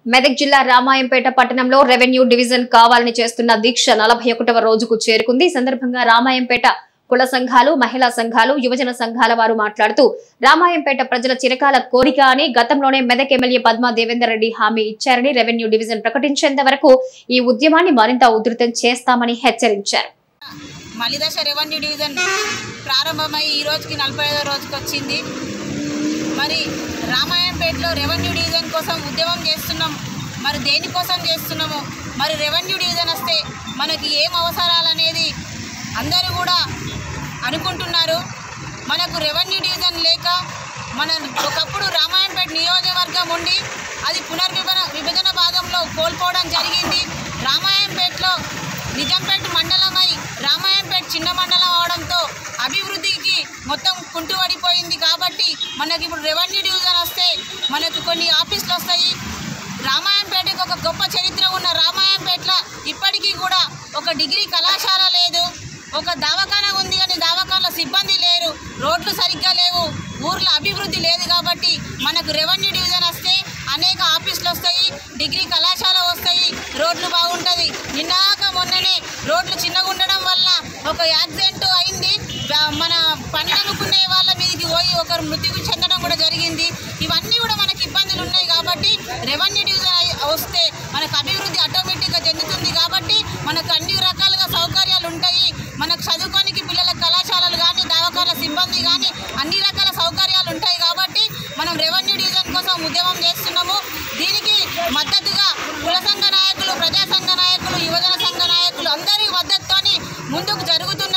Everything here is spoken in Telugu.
మెదక్ జిల్లా రామాయంపేట పట్టణంలో రెవెన్యూ డివిజన్ కావాలని చేస్తున్న దీక్ష నలభై ఒకటవ రోజుకు చేరుకుంది ఈ సందర్భంగా రామాయంపేట కుల సంఘాలు మహిళా సంఘాలు యువజన సంఘాల వారు మాట్లాడుతూ రామాయంపేట ప్రజల చిరకాల కోరిక అని గతంలోనే మెదక్ ఎమ్మెల్యే పద్మా దేవేందర్ రెడ్డి హామీ ఇచ్చారని రెవెన్యూ డివిజన్ ప్రకటించేంత వరకు ఈ ఉద్యమాన్ని మరింత ఉధృతం చేస్తామని హెచ్చరించారు మలిదశ రెవెన్యూ డివిజన్ ప్రారంభమై ఈ రోజుకి నలభై ఐదో రోజుకి వచ్చింది మరి రామాయంపేటలో రెవెన్యూ డివిజన్ కోసం ఉద్యమం చేస్తున్నాం మరి దేనికోసం చేస్తున్నాము మరి రెవెన్యూ డివిజన్ వస్తే మనకి ఏం అవసరాలు అనేది అందరూ కూడా అనుకుంటున్నారు మనకు రెవెన్యూ డివిజన్ లేక మన ఒకప్పుడు రామాయంపేట నియోజకవర్గం ఉండి అది పునర్విభజన విభజన భాగంలో కోల్పోవడం జరిగింది రామాయంపేటలో నిజాంపేట మండలమై రామాయంపేట చిన్న మండలం అవడంతో అభివృద్ధికి మొత్తం కుంటుపడిపోయింది కాబట్టి మనకి ఇప్పుడు రెవెన్యూ డివిజన్ వస్తే మనకు కొన్ని ఆఫీసులు వస్తాయి రామాయంపేటకు ఒక గొప్ప చరిత్ర ఉన్న రామాయంపేటలో ఇప్పటికీ కూడా ఒక డిగ్రీ కళాశాల లేదు ఒక దవాఖాన ఉంది కానీ దవాఖానలో సిబ్బంది లేరు రోడ్లు సరిగ్గా లేవు ఊర్లో అభివృద్ధి లేదు కాబట్టి మనకు రెవెన్యూ డివిజన్ వస్తే అనేక ఆఫీసులు వస్తాయి డిగ్రీ కళాశాల వస్తాయి రోడ్లు బాగుంటుంది నిన్నాక మొన్ననే రోడ్లు చిన్నగా ఉండడం వల్ల ఒక యాక్సిడెంట్ అయింది వా- మన పని అనుకునే వాళ్ళ మీదకి పోయి ఒకరు మృతికి చెందడం కూడా జరిగింది ఇవన్నీ కూడా మనకి ఇబ్బందులు ఉన్నాయి కాబట్టి రెవెన్యూ డివిజన్ అయి- వస్తే మనకు అభివృద్ధి ఆటోమేటిక్గా చెందుతుంది కాబట్టి మనకు అన్ని రకాలుగా సౌకర్యాలు ఉంటాయి మనకు చదువుకోనికి పిల్లల కళాశాలలు కానీ దవాఖాన సిబ్బంది కానీ అన్ని రకాల సౌకర్యాలు ఉంటాయి కాబట్టి మనం రెవెన్యూ డివిజన్ కోసం ఉద్యమం చేస్తున్నాము దీనికి మద్దతుగా కుల సంఘ నాయకులు ప్రజా సంఘ నాయకులు యువజన సంఘ నాయకులు అందరి మద్దతుతోని ముందుకు జరుగుతున్నాం